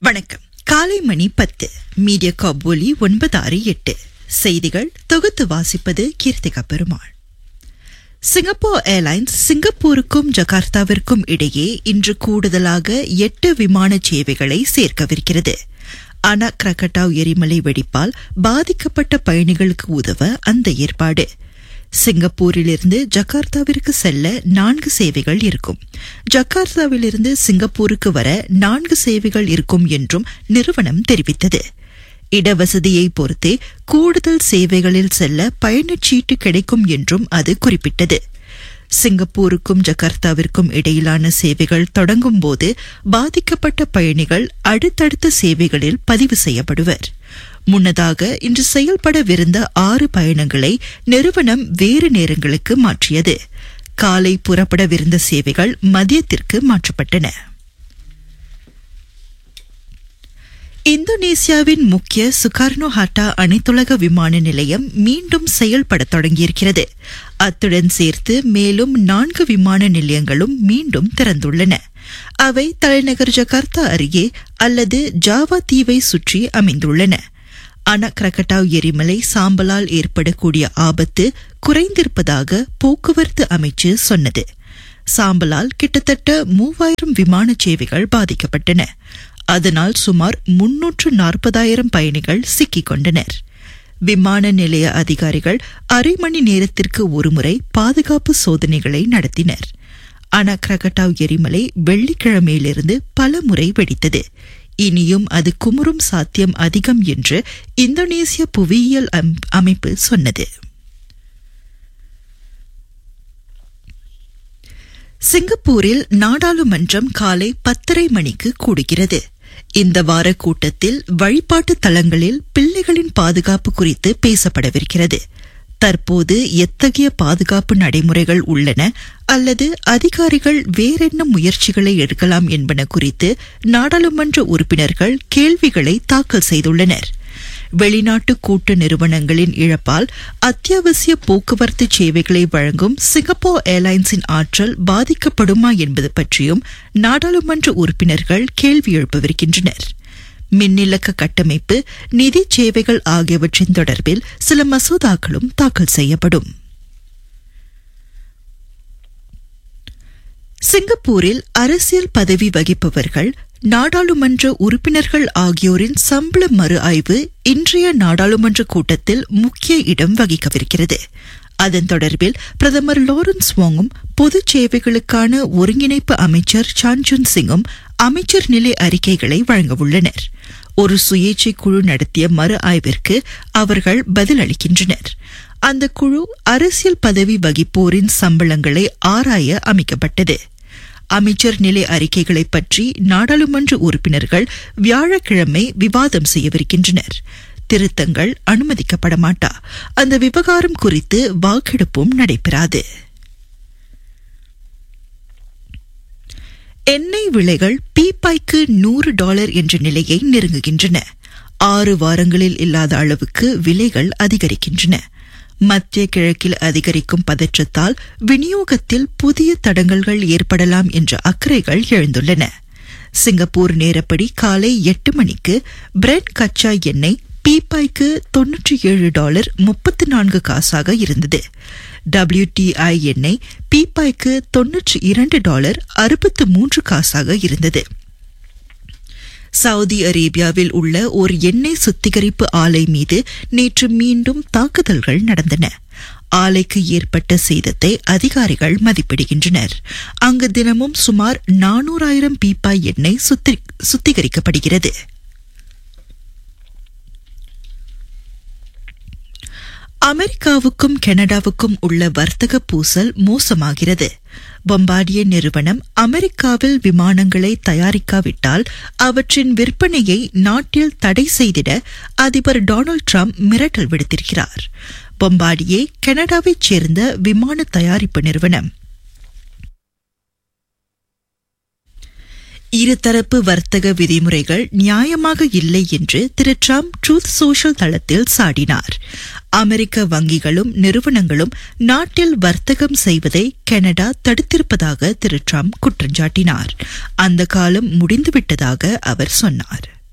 வணக்கம் காலை மணி பத்து மீடியா காபூலி ஒன்பது ஆறு எட்டு செய்திகள் தொகுத்து வாசிப்பது கீர்த்திகா பெருமாள் சிங்கப்பூர் ஏர்லைன்ஸ் சிங்கப்பூருக்கும் ஜகார்த்தாவிற்கும் இடையே இன்று கூடுதலாக எட்டு விமான சேவைகளை சேர்க்கவிருக்கிறது அனா கிரகட்டாவ் எரிமலை வெடிப்பால் பாதிக்கப்பட்ட பயணிகளுக்கு உதவ அந்த ஏற்பாடு சிங்கப்பூரிலிருந்து ஜகார்த்தாவிற்கு செல்ல நான்கு சேவைகள் இருக்கும் ஜகார்த்தாவிலிருந்து சிங்கப்பூருக்கு வர நான்கு சேவைகள் இருக்கும் என்றும் நிறுவனம் தெரிவித்தது இடவசதியை பொறுத்தே கூடுதல் சேவைகளில் செல்ல பயணச்சீட்டு கிடைக்கும் என்றும் அது குறிப்பிட்டது சிங்கப்பூருக்கும் ஜகார்த்தாவிற்கும் இடையிலான சேவைகள் தொடங்கும் போது பாதிக்கப்பட்ட பயணிகள் அடுத்தடுத்த சேவைகளில் பதிவு செய்யப்படுவர் முன்னதாக இன்று செயல்படவிருந்த ஆறு பயணங்களை நிறுவனம் வேறு நேரங்களுக்கு மாற்றியது காலை புறப்படவிருந்த சேவைகள் மதியத்திற்கு மாற்றப்பட்டன இந்தோனேசியாவின் முக்கிய சுகார்னோ ஹாட்டா அனைத்துலக விமான நிலையம் மீண்டும் செயல்பட தொடங்கியிருக்கிறது அத்துடன் சேர்த்து மேலும் நான்கு விமான நிலையங்களும் மீண்டும் திறந்துள்ளன அவை தலைநகர் ஜகார்த்தா அருகே அல்லது ஜாவா தீவை சுற்றி அமைந்துள்ளன அனக்ரகட்டாவ் எரிமலை சாம்பலால் ஏற்படக்கூடிய ஆபத்து குறைந்திருப்பதாக போக்குவரத்து அமைச்சு சொன்னது சாம்பலால் கிட்டத்தட்ட மூவாயிரம் விமான சேவைகள் பாதிக்கப்பட்டன அதனால் சுமார் முன்னூற்று நாற்பதாயிரம் பயணிகள் சிக்கிக் கொண்டனர் விமான நிலைய அதிகாரிகள் அரை மணி நேரத்திற்கு ஒருமுறை பாதுகாப்பு சோதனைகளை நடத்தினர் அனக்ரகட்டாவ் எரிமலை வெள்ளிக்கிழமையிலிருந்து பல முறை வெடித்தது இனியும் அது குமுறும் சாத்தியம் அதிகம் என்று இந்தோனேசிய புவியியல் அமைப்பு சொன்னது சிங்கப்பூரில் நாடாளுமன்றம் காலை பத்தரை மணிக்கு கூடுகிறது இந்த வார கூட்டத்தில் வழிபாட்டு தலங்களில் பிள்ளைகளின் பாதுகாப்பு குறித்து பேசப்படவிருக்கிறது தற்போது எத்தகைய பாதுகாப்பு நடைமுறைகள் உள்ளன அல்லது அதிகாரிகள் வேறென்ன முயற்சிகளை எடுக்கலாம் என்பன குறித்து நாடாளுமன்ற உறுப்பினர்கள் கேள்விகளை தாக்கல் செய்துள்ளனர் வெளிநாட்டு கூட்டு நிறுவனங்களின் இழப்பால் அத்தியாவசிய போக்குவரத்து சேவைகளை வழங்கும் சிங்கப்பூர் ஏர்லைன்ஸின் ஆற்றல் பாதிக்கப்படுமா என்பது பற்றியும் நாடாளுமன்ற உறுப்பினர்கள் கேள்வி எழுப்பவிருக்கின்றனர் மின்னிலக்க கட்டமைப்பு நிதி சேவைகள் ஆகியவற்றின் தொடர்பில் சில மசோதாக்களும் தாக்கல் செய்யப்படும் சிங்கப்பூரில் அரசியல் பதவி வகிப்பவர்கள் நாடாளுமன்ற உறுப்பினர்கள் ஆகியோரின் சம்பள மறு ஆய்வு இன்றைய நாடாளுமன்ற கூட்டத்தில் முக்கிய இடம் வகிக்கவிருக்கிறது அதன் தொடர்பில் பிரதமர் லாரன்ஸ் வாங்கும் பொது சேவைகளுக்கான ஒருங்கிணைப்பு அமைச்சர் சான்ஜுன் சிங்கும் அமைச்சர் நிலை அறிக்கைகளை வழங்கவுள்ளனர் ஒரு சுயேட்சை குழு நடத்திய மறு ஆய்விற்கு அவர்கள் பதிலளிக்கின்றனர் அந்த குழு அரசியல் பதவி வகிப்போரின் சம்பளங்களை ஆராய அமைக்கப்பட்டது அமைச்சர் நிலை அறிக்கைகளை பற்றி நாடாளுமன்ற உறுப்பினர்கள் வியாழக்கிழமை விவாதம் செய்யவிருக்கின்றனர் திருத்தங்கள் அனுமதிக்கப்பட மாட்டா அந்த விவகாரம் குறித்து வாக்கெடுப்பும் நடைபெறாது எண்ணெய் விலைகள் பீப்பாய்க்கு நூறு டாலர் என்ற நிலையை நெருங்குகின்றன ஆறு வாரங்களில் இல்லாத அளவுக்கு விலைகள் அதிகரிக்கின்றன மத்திய கிழக்கில் அதிகரிக்கும் பதற்றத்தால் விநியோகத்தில் புதிய தடங்கல்கள் ஏற்படலாம் என்ற அக்கறைகள் எழுந்துள்ளன சிங்கப்பூர் நேரப்படி காலை எட்டு மணிக்கு பிரெட் கச்சா எண்ணெய் பீப்பாய்க்கு தொன்னூற்றி ஏழு டாலர் முப்பத்தி நான்கு காசாக இருந்தது டபிள்யூடிஐ எண்ணெய் பீப்பாய்க்கு தொன்னூற்றி இரண்டு டாலர் அறுபத்து மூன்று காசாக இருந்தது சவுதி அரேபியாவில் உள்ள ஒரு எண்ணெய் சுத்திகரிப்பு ஆலை மீது நேற்று மீண்டும் தாக்குதல்கள் நடந்தன ஆலைக்கு ஏற்பட்ட சேதத்தை அதிகாரிகள் மதிப்பிடுகின்றனர் அங்கு தினமும் சுமார் நானூறாயிரம் பீப்பாய் எண்ணெய் சுத்திகரிக்கப்படுகிறது அமெரிக்காவுக்கும் கனடாவுக்கும் உள்ள வர்த்தக பூசல் மோசமாகிறது பொம்பாடிய நிறுவனம் அமெரிக்காவில் விமானங்களை தயாரிக்காவிட்டால் அவற்றின் விற்பனையை நாட்டில் தடை செய்திட அதிபர் டொனால்டு டிரம்ப் மிரட்டல் விடுத்திருக்கிறார் பொம்பாடியே கனடாவைச் சேர்ந்த விமான தயாரிப்பு நிறுவனம் இருதரப்பு வர்த்தக விதிமுறைகள் நியாயமாக இல்லை என்று திரு டிரம்ப் ட்ரூத் சோஷியல் தளத்தில் சாடினார் அமெரிக்க வங்கிகளும் நிறுவனங்களும் நாட்டில் வர்த்தகம் செய்வதை கனடா தடுத்திருப்பதாக திரு டிரம்ப் குற்றஞ்சாட்டினார் அந்த காலம் முடிந்துவிட்டதாக அவர் சொன்னார்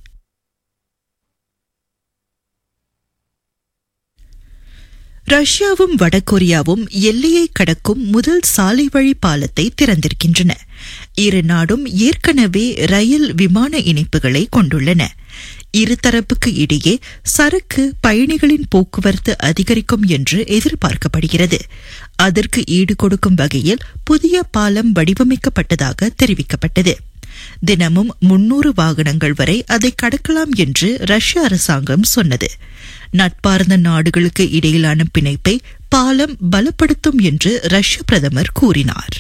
ரஷ்யாவும் வடகொரியாவும் எல்லையை கடக்கும் முதல் சாலை வழி பாலத்தை திறந்திருக்கின்றன இரு நாடும் ஏற்கனவே ரயில் விமான இணைப்புகளை கொண்டுள்ளன இருதரப்புக்கு இடையே சரக்கு பயணிகளின் போக்குவரத்து அதிகரிக்கும் என்று எதிர்பார்க்கப்படுகிறது அதற்கு ஈடு கொடுக்கும் வகையில் புதிய பாலம் வடிவமைக்கப்பட்டதாக தெரிவிக்கப்பட்டது தினமும் முன்னூறு வாகனங்கள் வரை அதை கடக்கலாம் என்று ரஷ்ய அரசாங்கம் சொன்னது நட்பார்ந்த நாடுகளுக்கு இடையிலான பிணைப்பை பாலம் பலப்படுத்தும் என்று ரஷ்ய பிரதமர் கூறினார்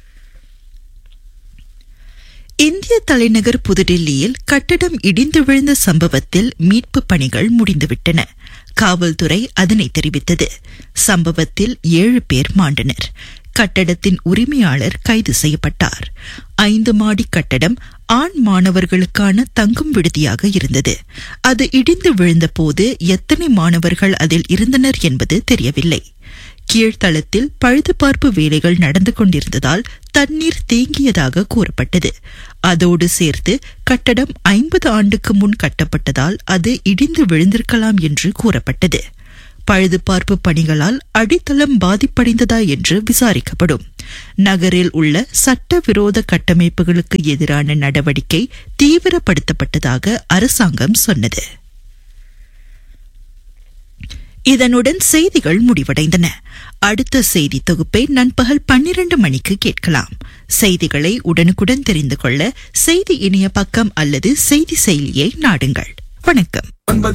இந்திய தலைநகர் புதுடில்லியில் கட்டடம் இடிந்து விழுந்த சம்பவத்தில் மீட்பு பணிகள் முடிந்துவிட்டன காவல்துறை அதனை தெரிவித்தது சம்பவத்தில் ஏழு பேர் மாண்டனர் கட்டடத்தின் உரிமையாளர் கைது செய்யப்பட்டார் ஐந்து மாடி கட்டடம் ஆண் மாணவர்களுக்கான தங்கும் விடுதியாக இருந்தது அது இடிந்து விழுந்தபோது எத்தனை மாணவர்கள் அதில் இருந்தனர் என்பது தெரியவில்லை கீழ்த்தளத்தில் பழுதுபார்ப்பு வேலைகள் நடந்து கொண்டிருந்ததால் தண்ணீர் தேங்கியதாக கூறப்பட்டது அதோடு சேர்த்து கட்டடம் ஐம்பது ஆண்டுக்கு முன் கட்டப்பட்டதால் அது இடிந்து விழுந்திருக்கலாம் என்று கூறப்பட்டது பழுதுபார்ப்பு பணிகளால் அடித்தளம் பாதிப்படைந்ததா என்று விசாரிக்கப்படும் நகரில் உள்ள சட்டவிரோத கட்டமைப்புகளுக்கு எதிரான நடவடிக்கை தீவிரப்படுத்தப்பட்டதாக அரசாங்கம் சொன்னது இதனுடன் செய்திகள் முடிவடைந்தன அடுத்த செய்தி தொகுப்பை நண்பகல் பன்னிரண்டு மணிக்கு கேட்கலாம் செய்திகளை உடனுக்குடன் தெரிந்து கொள்ள செய்தி இணைய பக்கம் அல்லது செய்தி செயலியை நாடுங்கள் வணக்கம் ஒன்பது